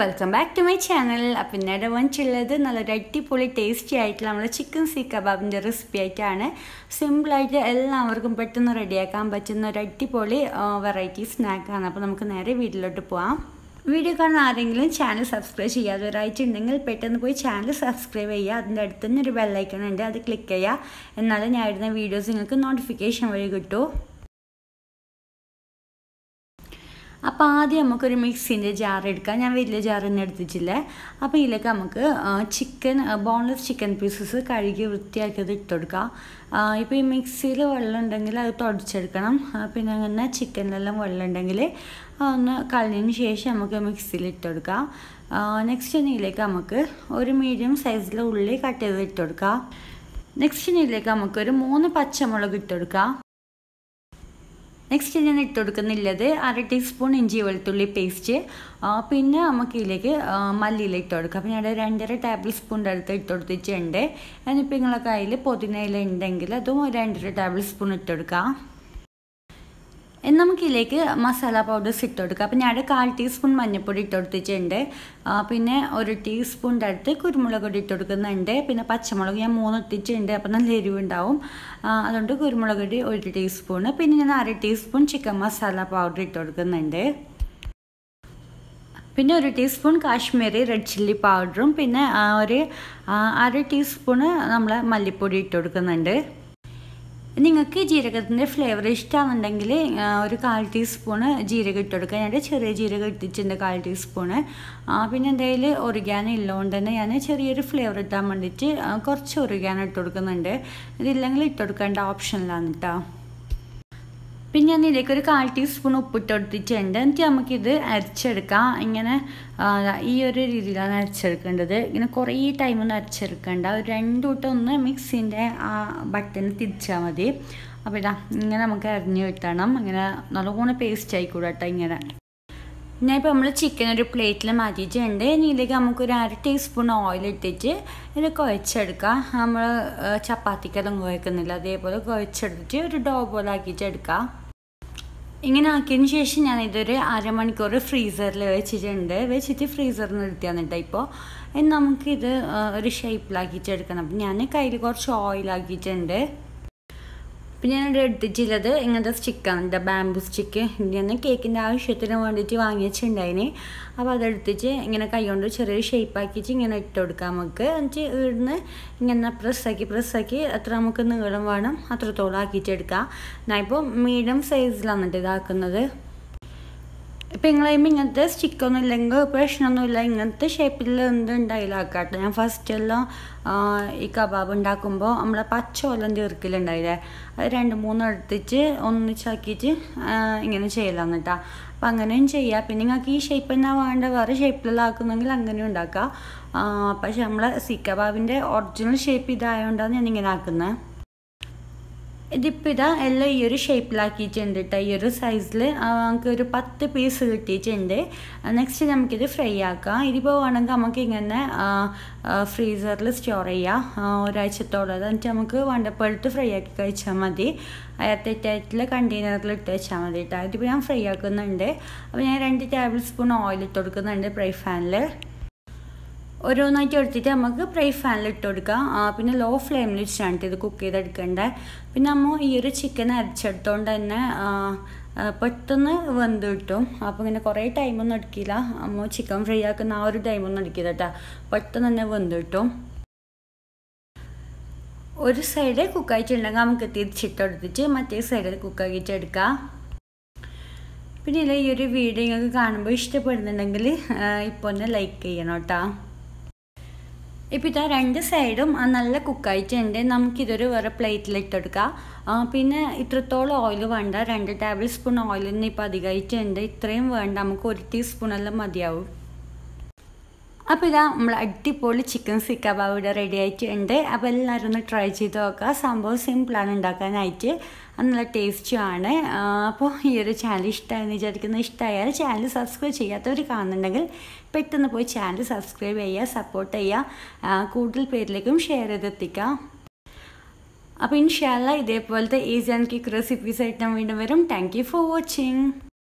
welcome back to my channel appam ഇന്നയുടെ വന്നിട്ടുള്ളത് നല്ലൊരു അടിപൊളി ടേസ്റ്റി ആയിട്ടുള്ള നമ്മുടെ ചിക്കൻ സീ കബാബിൻ്റെ റെസിപ്പി ആയിട്ടാണ് സിമ്പിളായിട്ട് എല്ലാവർക്കും പെട്ടെന്ന് റെഡിയാക്കാൻ പറ്റുന്ന ഒരു അടിപൊളി വെറൈറ്റി സ്നാക്കാണ് അപ്പോൾ നമുക്ക് നേരെ വീട്ടിലോട്ട് പോവാം വീഡിയോ കാണുന്ന ആരെങ്കിലും ചാനൽ സബ്സ്ക്രൈബ് ചെയ്യാത്തവരായിട്ടുണ്ടെങ്കിൽ പെട്ടെന്ന് പോയി ചാനൽ സബ്സ്ക്രൈബ് ചെയ്യുക അതിൻ്റെ അടുത്ത് തന്നെ ഒരു ബെല്ലൈക്കൺ ഉണ്ട് അത് ക്ലിക്ക് ചെയ്യുക എന്നാലും ഞാൻ ഇടുന്ന വീഡിയോസ് നിങ്ങൾക്ക് നോട്ടിഫിക്കേഷൻ വഴി കിട്ടും അപ്പോൾ ആദ്യം നമുക്കൊരു മിക്സിൻ്റെ ജാർ എടുക്കാം ഞാൻ വലിയ ജാറൊന്നും എടുത്തിട്ടില്ല അപ്പോൾ ഇതിലേക്ക് നമുക്ക് ചിക്കൻ ബോൺലെസ് ചിക്കൻ പീസസ് കഴുകി വൃത്തിയാക്കിയത് ഇട്ടുകൊടുക്കാം ഇപ്പോൾ ഈ മിക്സിയിൽ വെള്ളം ഉണ്ടെങ്കിൽ അത് തുടച്ചെടുക്കണം പിന്നെ അങ്ങനെ ചിക്കനിലെല്ലാം വെള്ളം ഉണ്ടെങ്കിൽ ഒന്ന് കളഞ്ഞതിന് ശേഷം നമുക്ക് മിക്സിയിൽ ഇട്ടുകൊടുക്കാം നെക്സ്റ്റ് ഇതിലേക്ക് നമുക്ക് ഒരു മീഡിയം സൈസിലെ ഉള്ളി കട്ട് ചെയ്ത് ഇട്ടുകൊടുക്കാം നെക്സ്റ്റ് ഇതിലേക്ക് നമുക്കൊരു മൂന്ന് പച്ചമുളക് ഇട്ടുകൊടുക്കാം നെക്സ്റ്റ് ഞാൻ ഇട്ട് കൊടുക്കുന്നില്ലത് അര ടീസ്പൂൺ ഇഞ്ചി വെളുത്തുള്ളി പേസ്റ്റ് പിന്നെ നമുക്ക് ഇതിലേക്ക് മല്ലിയില ഇട്ട് കൊടുക്കാം അപ്പോൾ ഞാൻ രണ്ടര ടേബിൾ സ്പൂണിൻ്റെ അടുത്ത് ഇട്ട് കൊടുത്തിട്ടുണ്ട് എന്നിപ്പോൾ നിങ്ങളെ കയ്യിൽ പുതിനയില ഉണ്ടെങ്കിൽ അതും രണ്ടര ടേബിൾ സ്പൂൺ ഇട്ട് കൊടുക്കാം നമുക്ക് ഇതിലേക്ക് മസാല പൗഡേഴ്സ് ഇട്ട് കൊടുക്കുക അപ്പം ഞാൻ കാൽ ടീസ്പൂൺ മഞ്ഞൾപ്പൊടി ഇട്ട് കൊടുത്തിട്ടുണ്ട് പിന്നെ ഒരു ടീസ്പൂണിൻ്റെ അടുത്ത് കുരുമുളക് പൊടി ഇട്ട് കൊടുക്കുന്നുണ്ട് പിന്നെ പച്ചമുളക് ഞാൻ മൂന്ന് ഇട്ടിട്ടുണ്ട് അപ്പം നല്ല എരിവുണ്ടാവും അതുകൊണ്ട് കുരുമുളക് പൊടി ഒരു ടീസ്പൂണ് പിന്നെ ഞാൻ അര ടീസ്പൂൺ ചിക്കൻ മസാല പൗഡർ ഇട്ട് കൊടുക്കുന്നുണ്ട് പിന്നെ ഒരു ടീസ്പൂൺ കാശ്മീരി റെഡ് ചില്ലി പൗഡറും പിന്നെ ഒരു അര ടീസ്പൂണ് നമ്മൾ മല്ലിപ്പൊടി ഇട്ട് കൊടുക്കുന്നുണ്ട് നിങ്ങൾക്ക് ജീരകത്തിൻ്റെ ഫ്ലേവർ ഇഷ്ടമാണെന്നുണ്ടെങ്കിൽ ഒരു കാൽ ടീസ്പൂണ് ജീരകം ഇട്ട് കൊടുക്കുക ഞാൻ ചെറിയ ജീരകം ഇട്ടിട്ടുണ്ട് കാൽ ടീസ്പൂണ് പിന്നെ എന്തായാലും ഒറിഗാനോ ഉള്ളതുകൊണ്ട് തന്നെ ഞാൻ ചെറിയൊരു ഫ്ലേവർ ഇട്ടാൻ വേണ്ടിയിട്ട് കുറച്ച് ഒറിഗാനോ ഇട്ട് കൊടുക്കുന്നുണ്ട് ഇതില്ലെങ്കിൽ ഇട്ട് കൊടുക്കേണ്ട ഓപ്ഷനിലാണ് കേട്ടോ പിന്നെ ഞാൻ ഇതിലേക്ക് ഒരു കാൽ ടീസ്പൂൺ ഉപ്പിട്ട് കൊടുത്തിട്ടുണ്ട് എന്നിട്ട് നമുക്കിത് അരച്ചെടുക്കാം ഇങ്ങനെ ഈ ഒരു രീതിയിലാണ് അരച്ചെടുക്കേണ്ടത് ഇങ്ങനെ കുറേ ടൈമൊന്നും അരച്ചെടുക്കേണ്ട ഒരു രണ്ട് കൂട്ടം ഒന്ന് മിക്സിൻ്റെ ആ ബട്ടൺ തിരിച്ചാൽ മതി അപ്പോൾ ഇതാ ഇങ്ങനെ നമുക്ക് അരിഞ്ഞ് കിട്ടണം ഇങ്ങനെ നല്ലോണം പേസ്റ്റ് ആയിക്കൂടെ കേട്ടോ ഇങ്ങനെ ഞാൻ ഇപ്പോൾ നമ്മൾ ചിക്കൻ ഒരു പ്ലേറ്റിൽ മാറ്റിയിട്ടുണ്ട് ഇനി ഇതിലേക്ക് നമുക്കൊരു അര ടീസ്പൂൺ ഓയിൽ ഇട്ടിട്ട് ഇത് കുഴച്ചെടുക്കാം നമ്മൾ ചപ്പാത്തിക്കെല്ലാം കുഴക്കുന്നില്ല അതേപോലെ കുഴച്ചെടുത്തിട്ട് ഒരു ഡോ പോലെ ആക്കിയിട്ട് എടുക്കാം ഇങ്ങനെ ആക്കിയതിന് ശേഷം ഞാൻ ഇതൊരു അരമണിക്കൂർ ഫ്രീസറിൽ വെച്ചിട്ടുണ്ട് വെച്ചിട്ട് ഫ്രീസറിൽ നിന്ന് എടുത്തിയാന്നിട്ട് ഇപ്പോൾ നമുക്കിത് ഒരു ഷേപ്പിലാക്കിയിട്ട് എടുക്കണം അപ്പം ഞാൻ കയ്യിൽ കുറച്ച് ഓയിലാക്കിയിട്ടുണ്ട് പിന്നെ ഞാൻ എടുത്തിട്ടുള്ളത് ഇങ്ങനത്തെ സ്റ്റിക്കാണ് ബാംബു സ്റ്റിക്ക് ഇതിന് കേക്കിൻ്റെ ആവശ്യത്തിന് വേണ്ടിയിട്ട് വാങ്ങിച്ചിട്ടുണ്ടായിന് അപ്പോൾ അതെടുത്തിട്ട് ഇങ്ങനെ കൈകൊണ്ട് ചെറിയൊരു ഷേപ്പാക്കിയിട്ട് ഇങ്ങനെ ഇട്ട് കൊടുക്കാം നമുക്ക് എന്നിട്ട് ഇവിടുന്ന് ഇങ്ങനെ പ്രസ്സാക്കി പ്രസ്സാക്കി എത്ര നമുക്ക് നീളം വേണം അത്രത്തോളം ആക്കിയിട്ട് എടുക്കാം ഞാൻ ഇപ്പോൾ മീഡിയം സൈസിലാണ് ഇതാക്കുന്നത് ഇപ്പം നിങ്ങളാകുമ്പോൾ ഇങ്ങനത്തെ സ്റ്റിക്കൊന്നും ഇല്ലെങ്കിൽ പ്രശ്നമൊന്നുമില്ല ഇങ്ങനത്തെ ഷേപ്പിൽ എന്ത് ഉണ്ടായില്ലാക്കാട്ടെ ഞാൻ ഫസ്റ്റ് എല്ലാം ഈ കബാബ് ഉണ്ടാക്കുമ്പോൾ നമ്മളെ പച്ചോലം ചേർക്കലുണ്ടായില്ലേ അത് രണ്ട് മൂന്ന് എടുത്തിട്ട് ഒന്നിച്ചാക്കിയിട്ട് ഇങ്ങനെ ചെയ്യലാന്ന് കേട്ടോ അപ്പം അങ്ങനെയും ചെയ്യാം പിന്നെ നിങ്ങൾക്ക് ഈ ഷേപ്പ് തന്നെ വേണ്ട വേറെ ഷേപ്പിലെല്ലാം ആക്കുന്നെങ്കിൽ അങ്ങനെയും ഉണ്ടാക്കാം പക്ഷെ നമ്മളെ സി കബാബിൻ്റെ ഒറിജിനൽ ഷേപ്പ് ഇതായതുകൊണ്ടാണ് ഞാൻ ഇങ്ങനെ ആക്കുന്നത് ഇതിപ്പോൾ ഇതാ എല്ലാം ഈ ഒരു ഷേപ്പിലാക്കിയിട്ടുണ്ട് കേട്ടോ ഈ ഒരു സൈസിൽ നമുക്ക് ഒരു പത്ത് പീസ് കിട്ടിയിട്ടുണ്ട് നെക്സ്റ്റ് നമുക്കിത് ഫ്രൈ ആക്കാം ഇതിപ്പോൾ വേണമെങ്കിൽ നമുക്ക് ഇങ്ങനെ ഫ്രീസറിൽ സ്റ്റോർ ചെയ്യാം ഒരാഴ്ചത്തോളം എന്നിട്ട് നമുക്ക് വേണ്ടപ്പെടുത്ത് ഫ്രൈ ആക്കി കഴിച്ചാൽ മതി എയർടൈറ്റായിട്ടുള്ള കണ്ടെയ്നറിൽ ഇട്ട് വെച്ചാൽ മതി കേട്ടോ ഇതിപ്പോൾ ഞാൻ ഫ്രൈ ആക്കുന്നുണ്ട് അപ്പോൾ ഞാൻ രണ്ട് ടേബിൾ സ്പൂൺ ഓയിൽ ഇട്ട് കൊടുക്കുന്നുണ്ട് ഫ്രൈ ഫാനിൽ ഓരോന്നായിട്ട് എടുത്തിട്ട് നമുക്ക് ഫ്രൈ ഫാനിൽ ഇട്ട് കൊടുക്കാം പിന്നെ ലോ ഫ്ലെയിമിൽ വെച്ചിട്ടാണ് ഇത് കുക്ക് ചെയ്തെടുക്കേണ്ടത് പിന്നെ നമ്മൾ ഈ ഒരു ചിക്കൻ അരച്ചെടുത്തോണ്ട് തന്നെ പെട്ടെന്ന് വെന്ത് കിട്ടും അപ്പോൾ ഇങ്ങനെ കുറേ ടൈമൊന്നും എടുക്കില്ല നമ്മൾ ചിക്കൻ ഫ്രൈ ആക്കുന്ന ആ ഒരു ടൈമൊന്നും എടുക്കില്ല കേട്ടോ പെട്ടെന്ന് തന്നെ വെന്ത് കിട്ടും ഒരു സൈഡ് കുക്കായിട്ടുണ്ടെങ്കിൽ നമുക്ക് തിരിച്ചിട്ടെടുത്തിട്ട് മറ്റേ സൈഡിൽ കുക്കാക്കിയിട്ട് എടുക്കാം പിന്നെ ഇല്ല ഈ ഒരു വീഡിയോ നിങ്ങൾക്ക് കാണുമ്പോൾ ഇഷ്ടപ്പെടുന്നുണ്ടെങ്കിൽ ഇപ്പോൾ ഒന്ന് ലൈക്ക് ചെയ്യണം കേട്ടോ ഇപ്പോൾ ഇതാ രണ്ട് സൈഡും നല്ല കുക്കായിട്ടുണ്ട് നമുക്കിതൊരു വേറെ പ്ലേറ്റിൽ ഇട്ടെടുക്കാം പിന്നെ ഇത്രത്തോളം ഓയിൽ വേണ്ട രണ്ട് ടേബിൾ സ്പൂൺ ഓയിൽ തന്നെ ഇപ്പോൾ അധികമായിട്ടുണ്ട് ഇത്രയും വേണ്ട നമുക്ക് ഒരു ടീസ്പൂണെല്ലാം മതിയാവും അപ്പോൾ ഇതാ നമ്മൾ അടിപൊളി ചിക്കൻ സിക്ക കബാബ് ഇവിടെ റെഡി ആയിട്ടുണ്ട് അപ്പോൾ എല്ലാവരും ഒന്ന് ട്രൈ ചെയ്ത് നോക്കുക സംഭവം സിമ്പിളാണ് ഉണ്ടാക്കാനായിട്ട് നല്ല ടേസ്റ്റുമാണ് അപ്പോൾ ഈ ഒരു ചാനൽ ഇഷ്ടമായെന്ന് വിചാരിക്കുന്ന ഇഷ്ടമായാൽ ചാനൽ സബ്സ്ക്രൈബ് ചെയ്യാത്തവർ കാണുന്നുണ്ടെങ്കിൽ പെട്ടെന്ന് പോയി ചാനൽ സബ്സ്ക്രൈബ് ചെയ്യുക സപ്പോർട്ട് ചെയ്യുക കൂടുതൽ പേരിലേക്കും ഷെയർ ചെയ്തെത്തിക്കാം അപ്പോൾ ഇൻഷാല്ല ഇതേപോലത്തെ ഈസി ആൻഡ് കിക്ക് റെസിപ്പീസ് ആയിട്ട് ഞാൻ വീണ്ടും വരും താങ്ക് യു ഫോർ വാച്ചിങ്